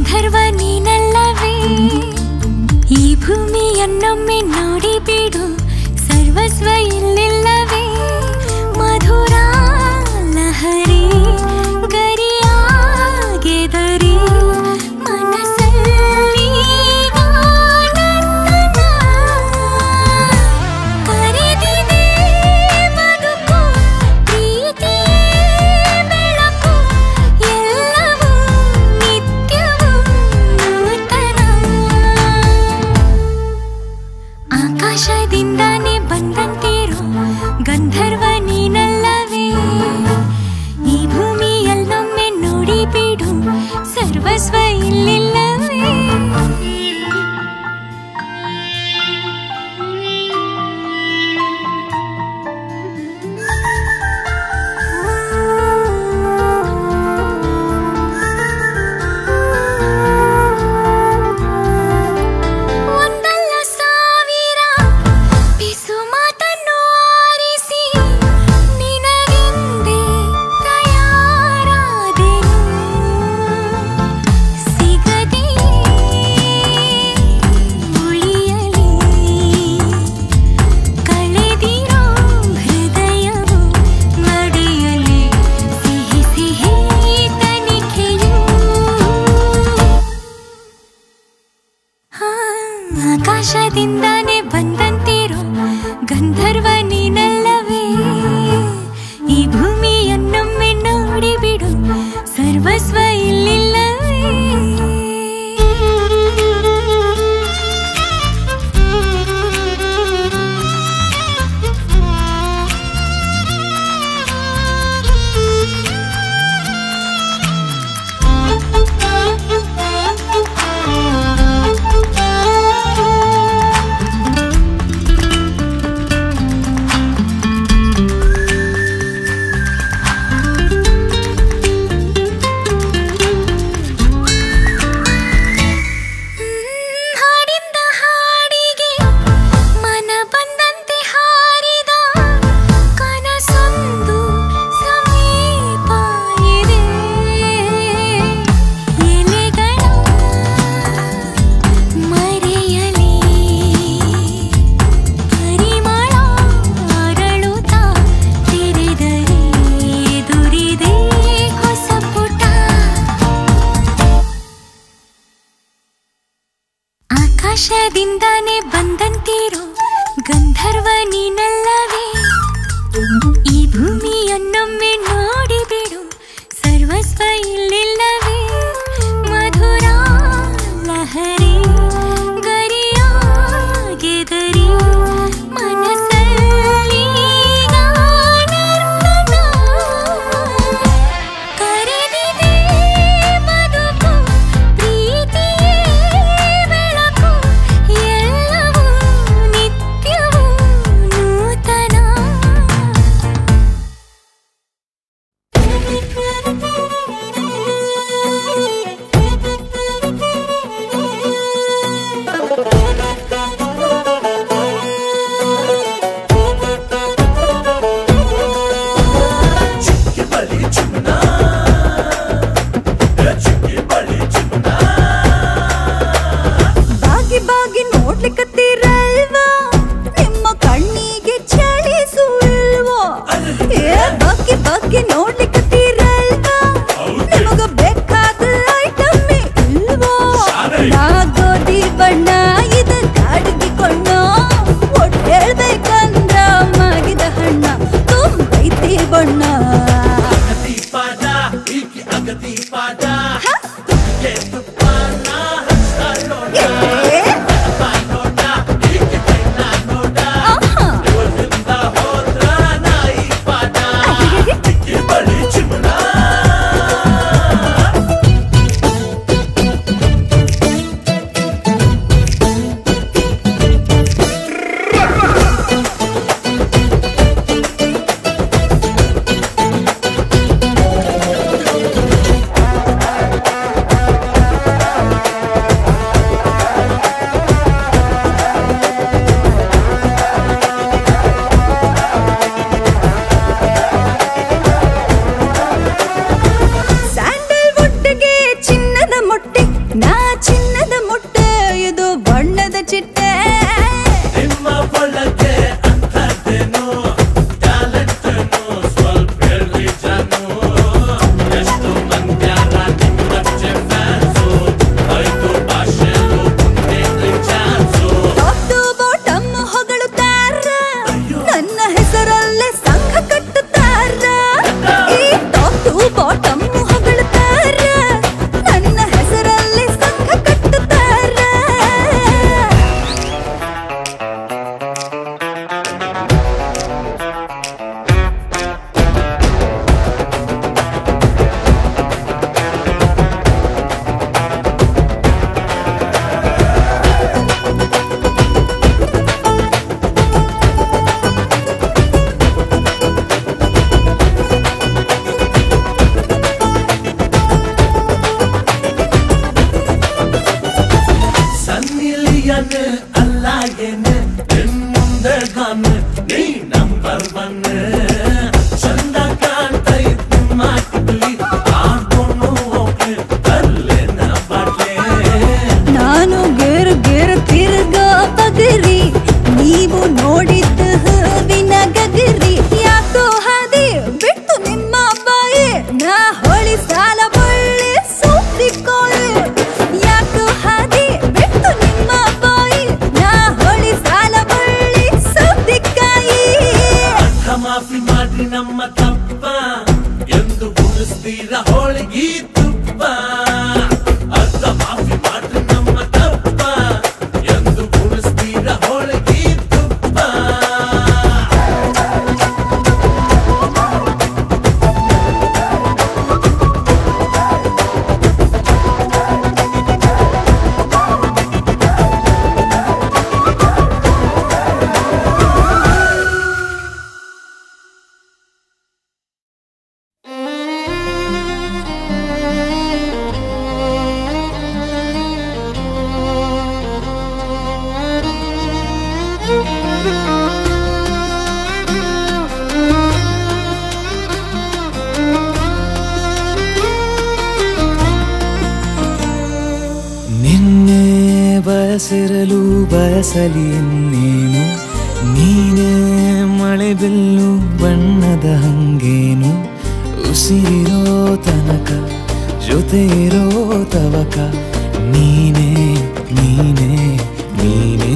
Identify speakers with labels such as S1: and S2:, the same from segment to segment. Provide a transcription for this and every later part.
S1: ಗಂಧರ್ವ ನೀನಲ್ಲವೇ ಈ ಭೂಮಿಯನ್ನೊಮ್ಮೆ ನೋಡಿ ಬಿಡು ಸರ್ವಸ್ವ ಇಲ್ಲಿಲ್ಲವೇ ಮಧುರ ಲಹರಿ ಗರಿಯಾಗೆದರಿ ಮನಸ್ಸಲ್ಲಿ ಆನಂದನ ಕರೆದಿದೆ ಬದುಕು ಪ್ರೀತಿಯೇ ಬೆಳಕು ಎಲ್ಲವೂ ನಿತ್ಯವೂ ನೂತನ ಆಕಾಶದಿಂದಾನೇ ಬಂದಂತಿರೋ ಗಂಧರ್ವ ನೀನಲ್ಲವೇ ಈ ಭೂಮಿಯಲ್ಲೊಮ್ಮೆ ನೋಡಿ ಬಿಡು ಸರ್ವಸ್ವ ಇಲ್ಲಿಲ್ಲವೇ ಒಂದಲ್ಲ ಸಾವಿರ ಪಿಸು ಮಾತನ್ನು ಆರಿಸಿ ನಿನಗೆಂದೇ ತಯಾರಾದೆನು ಸಿಗದೆ ಉಳಿಯಲಿ ಕಳೆದಿರೋ ಹೃದಯವು ನಡೆಯಲಿ ಸಿಹಿ ಸಿಹಿ ತನಿಖೆಯು ಹಾ, ಆಕಾಶದಿಂದಾನೇ ಬಂದಂತಿರೋ ಗಂಧರ್ವ ನೀನಲ್ಲವೇ ಈ ಭೂಮಿಯನ್ನೊಮ್ಮೆ ನೋಡಿ ಬಿಡು ಸರ್ವಸ್ವ ಇಲ್ಲಿಲ್ಲವೇ ಹಾಡಿಂದ ಹಾಡಿಗೆ ಮನ ಬಂದಂತೆ ಹಾರಿದ ಕನಸೊಂದು ಸಮೀಪ ಇದೆ ಎಲೆಗಳ ಮರೆಯಲಿ ಪರಿಮಳ ಅರಳುತ್ತ ತೆರೆದರೆ ಎದುರಿದೆ ಹೊಸ ಪುಟ ಆಕಾಶದಿಂದಾನೇ ಬಂದಂತಿರೋ ಗಂಧರ್ವ ನೀನಲ್ಲವೇ ಈ ಭೂಮಿಯನ್ನೊಮ್ಮೆ ನೋಡಿ ಬಿಡು ಸರ್ವಸ್ವ ಇಲ್ಲಿಲ್ಲವೇ ಮಧುರ ಲಹರಿ ಗರಿಯಾಗೆದರಿ ಮನಸ್ಸಲ್ಲಿ ಆನಂದನ ಕರೆದಿದೆ ಬದುಕು ಪ್ರೀತಿಯೇ ಬೆಳಕು ಎಲ್ಲವೂ ನಿತ್ಯವೂ ನೂತನ
S2: ಬಾಗಿ ಬಾಗಿ ನೋಡ್ಲಿಕ್ಕತ್ತೀರಲ್ವಾ ನಿಮ್ಮ ಕಣ್ಣಿಗೆ ಚಳಿಸುವಲ್ವಾ ಏ ಬಾಗಿ ಬಾಗಿ ನೋಡ್ಲಿಕ್ಕತ್ತೀರಲ್ವಾ ನಿಮಗ ಬೇಕಾದ ಐಟಮ್ ಇಲ್ವಾ ನಾ ಗೋಧಿ ಬಣ್ಣ ಇದ ಕಾಡಿಗೆ ಕೊಂಡ ಒಟ್ಟು ಹೇಳ್ಬೇಕಂದ್ರ ಮಾಗಿದ ಹಣ್ಣ ತುಂಬೈತಿ ಬಣ್ಣ ಏ? ಆಹಾ.
S3: ಠಠಠಠ ಬಯಸಿರಲು ಬಯಸಲಿ ಇನ್ನೇನು ನೀನೇ ಮಳೆ ಬಿಲ್ಲು ಬಣ್ಣದ ಹಂಗೇನು ಉಸಿರಿರೋ ತನಕ ಜೊತೆ ಇರೋ ತವಕ ನೀನೇ ನೀನೇ ನೀನೇ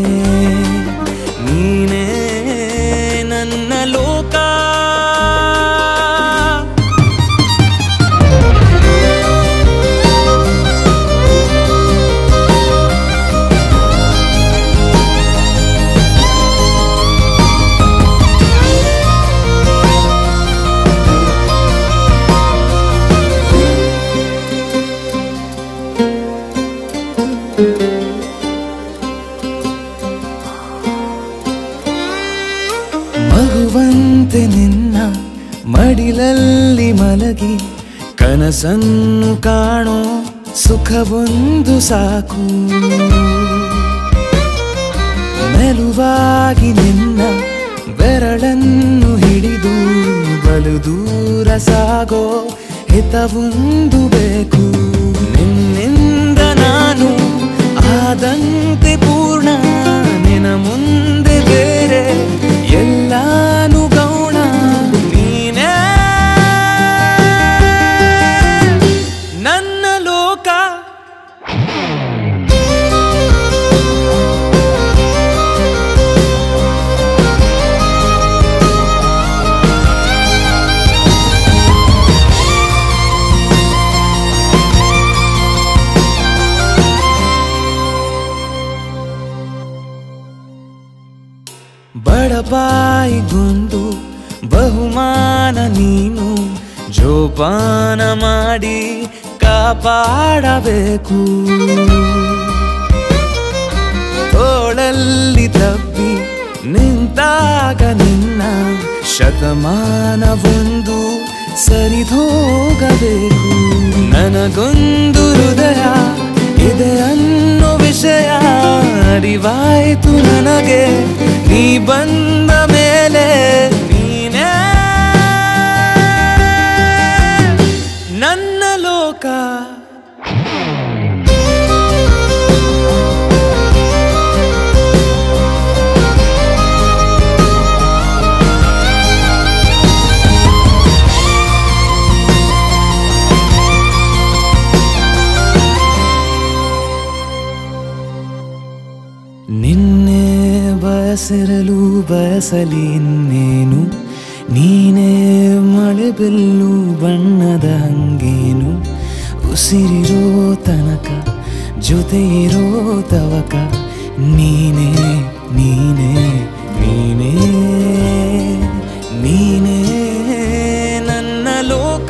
S3: ನೀನೇ ನನ್ನ ಲೋಕ ಮಗುವಂತೆ ನಿನ್ನ ಮಡಿಲಲ್ಲಿ ಮಲಗಿ ಕನಸನ್ನು ಕಾಣೋ ಸುಖವೊಂದು ಸಾಕು ಮೆಲುವಾಗಿ ನಿನ್ನ ಬೆರಳನ್ನು ಹಿಡಿದು ಬಲು ದೂರ ಸಾಗೋ ಹಿತವೊಂದು ಬೇಕು ನಿನ್ನಿಂದ ನಾನು ಆದಂತೆ ಪೂರ್ಣ ನಿನ ಮುಂದೆ ಬೇರೆ ಎಲ್ಲಾನು ಗೌಣ ನೀನೇ ನನ್ನ ಲೋಕ ಬಡಪಾಯಿಗೊಂದು ಬಹುಮಾನ ನೀನು ಜೋಪಾನ ಮಾಡಿ ಕಾಪಾಡಬೇಕು ತೋಳಲ್ಲಿ ತಪ್ಪಿ ನಿಂತಾಗ ನಿನ್ನ ಶತಮಾನವೊಂದು ಸರಿದೋಗಬೇಕು ನನಗೊಂದು ಹೃದಯ ಇದೆ ಅನ್ನೋ ವಿಷಯ ಅರಿವಾಯ್ತು ನನಗೆ ನೀ ಬಂದ ಮೇಲೆ ನೀನೇ ನನ್ನ ಲೋಕ ನಿನ್ನೆ ಬಯಸಿರಲು ಬಯಸಲಿ ಇನ್ನೇನು ನೀನೇ ಮಳೆ ಬಿಲ್ಲು ಬಣ್ಣದ ಹಂಗೇನು ಉಸಿರಿರೋ ತನಕ ಜೊತೆ ಇರೋ ತವಕ ನೀನೇ ನೀನೇ ನೀನೇ ನೀನೇ ನನ್ನ ಲೋಕ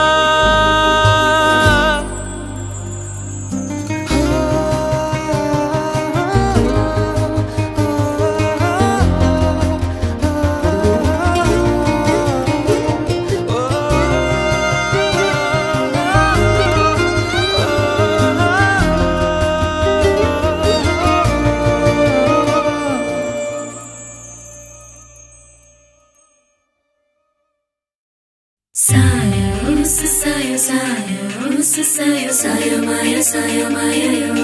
S4: Sayo, sayo, sayo, sayo, sayo, maya, sayo, maya, yo.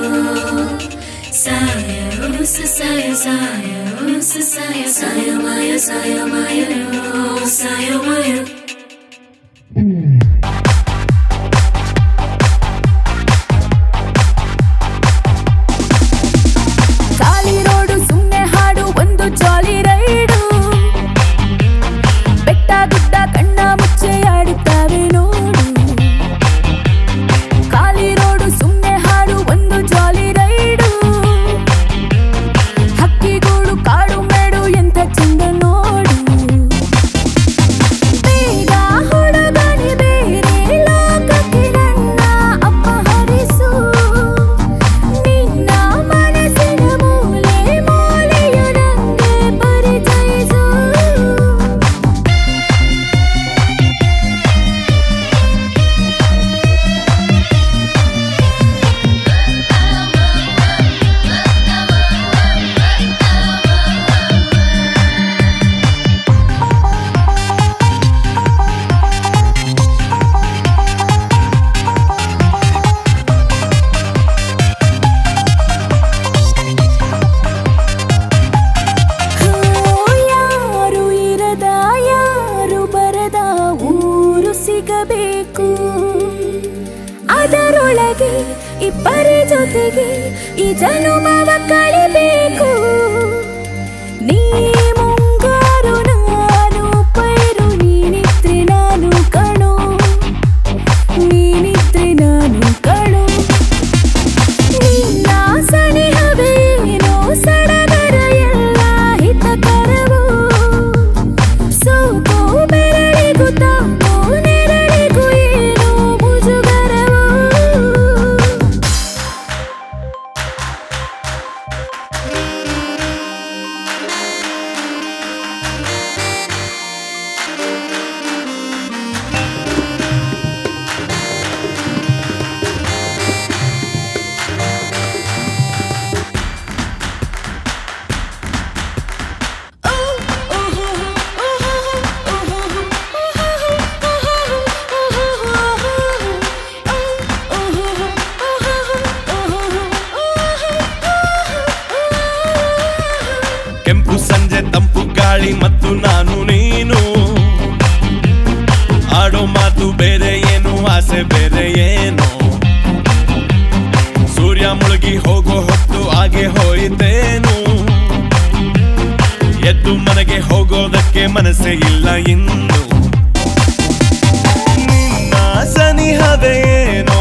S4: Sayo, sayo, sayo, sayo, sayo, maya, sayo, maya, yo. Sayo, maya.
S2: ಖಾಲಿ ರೋಡು ಸುಮ್ನೆ ಹಾಡು ಒಂದು ಜಾಲಿ ರೈಡು ಬೆಟ್ಟ ಗುಡ್ಡ ಕಣ್ಣ ಮುಚ್ಚೆ ಆಡುತ್ತವೆ ನೋಡು ಖಾಲಿ ರೋಡು ಸುಮ್ನೆ ಹಾಡು ಒಂದು ಜಾಲಿ ರೈಡು ಹಕ್ಕಿಗೂಡು ಕಾಡು ಮೇಡು ಎಂಥ ಚಂದ ನೋಡು ಬೇಡ ಸಾಗಿ ಇಬ್ಬರ ಜೊತೆಗೆ ಈ ಜನುಮವ ಕಳಿಬೇಕು ನೀ ಮುಂಗಾರು ನಾನು ಪೈರು ನೀನಿದ್ರೆ ನಾನು ಕಣೋ ನೀನಿದ್ರೆ ನಾನು ಕಣೋ ನಿನ್ನ ಸನಿಹವೇನೋ ಸಡಗರ ಎಲ್ಲ ಹಿತಕರವೋ ಸೋಕೋ ಬೆರಳಿಗೂ ತಾಕೋ ನೆರಳಿಗೂ ಏನೋ ಮುಜುಗರವೋ
S5: ಕೆಂಪು ಸಂಜೆ ತಂಪು ಗಾಳಿ ಮತ್ತು ನಾನು ನೀನು ಆಡೋ ಮಾತು ಬೇರೆ ಏನು ಆಸೆ ಬೇರೆ ಏನು ಸೂರ್ಯ ಮುಳುಗಿ ಹೋಗೋ ಹೊತ್ತು ಹಾಗೆ ಹೋಯಿತೇನು ಎದ್ದು ಮನೆಗೆ ಹೋಗೋದಕ್ಕೆ ಮನಸ್ಸೇ ಇಲ್ಲ ಇನ್ನು ನಿನ್ನ ಸನಿಹವೇನೋ